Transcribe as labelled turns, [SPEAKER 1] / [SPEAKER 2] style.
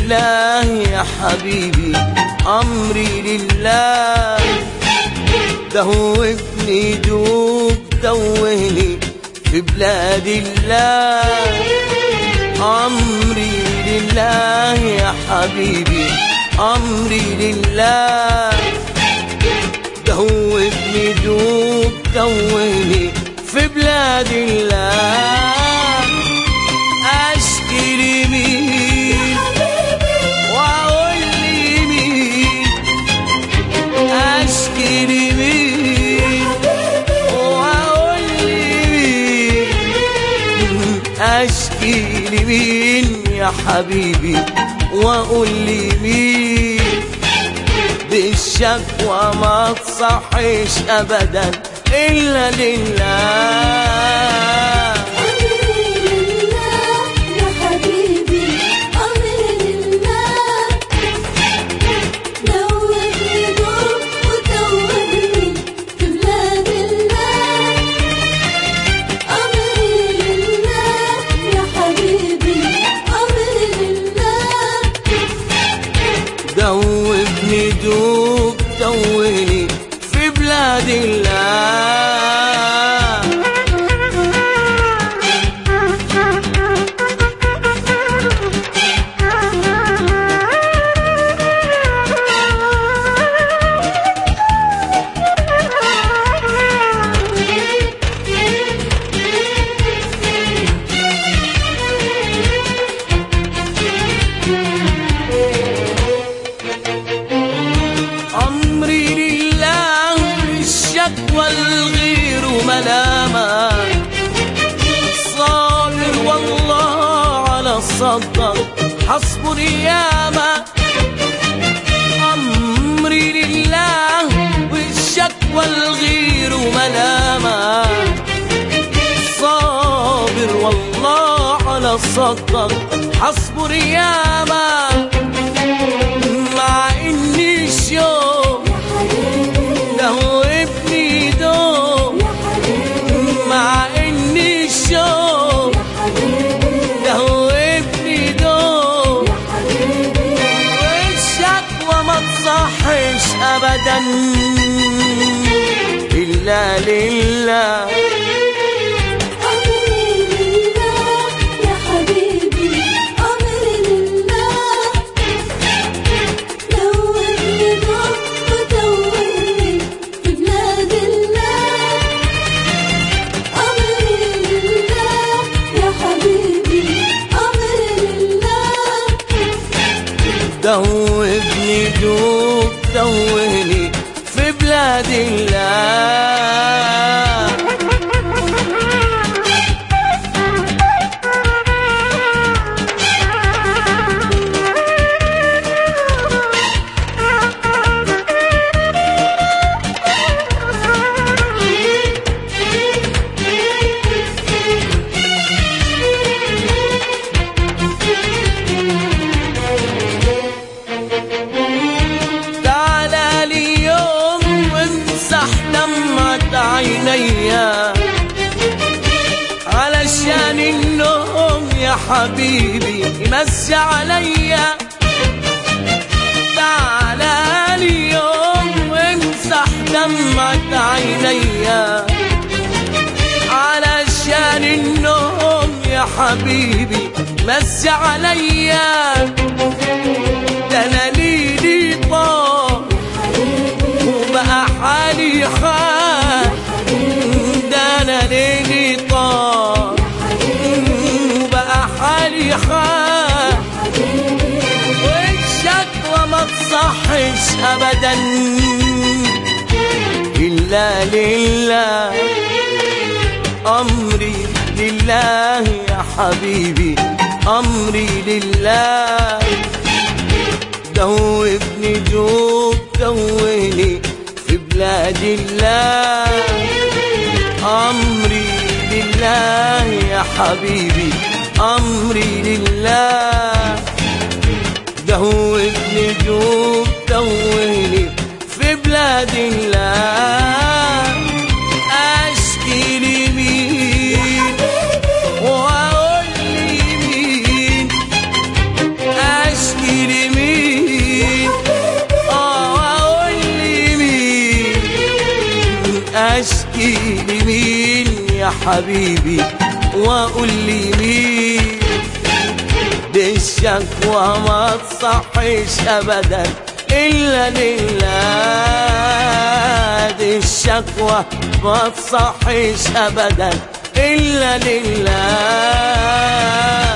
[SPEAKER 1] لله يا حبيبي أمري لله دوبني دوب توهني في بلاد الله أمري لله يا حبيبي أمري لله دوبني دوب توهني في بلاد الله أشكي لمين وأقول لمين أشكي لمين وأقول لمين أشكي لمين يا حبيبي وأقول لمين بالشكوى ما تصحيش أبدا إلا لله
[SPEAKER 2] أمري لله يا حبيبي أمري لله دوبني دوب وتوهني في بلاد الله أمري لله يا حبيبي أمري لله
[SPEAKER 1] دوبني دوب توهني في بلاد الله أمري لله الشكوى الغير ملامة صابر والله على الصدق حصبر ياما أمري لله والشكوى الغير ملامة صابر والله على الصدق حصبر ياما مع اني شوق دوبني دوب مع اني شوق دوبني دوب والشكوى ما تصحش ابدا الا لله
[SPEAKER 2] أمري لله يا حبيبي أمري لله دوبني دوب وتوهني في بلاد الله أمري لله يا حبيبي أمري لله
[SPEAKER 1] دوبني دوب توهني في بلاد الله تعالى لي يوم وامسح دمعة عينيا علشان النوم يا حبيبي يمسي عليا تعالى لي يوم وامسح دمعة عينيا علشان النوم يا حبيبي مسي عليا ده انا ليلي طار وبقى حالي حال ده انا ليلي طار وبقى حالي حال والشكوى ما تصحش ابدا الا لله امري لله يا حبيبي امري لله دوبني دوب توهني في بلاد الله أمري لله يا حبيبي أمري لله دوبني دوب توهني في بلاد الله أشكي لمين وأقول لمين أشكي اشكي لمين يا حبيبي واقول لي مين دي الشكوى ما تصحيش ابدا الا لله دي الشكوى ما تصحيش ابدا الا لله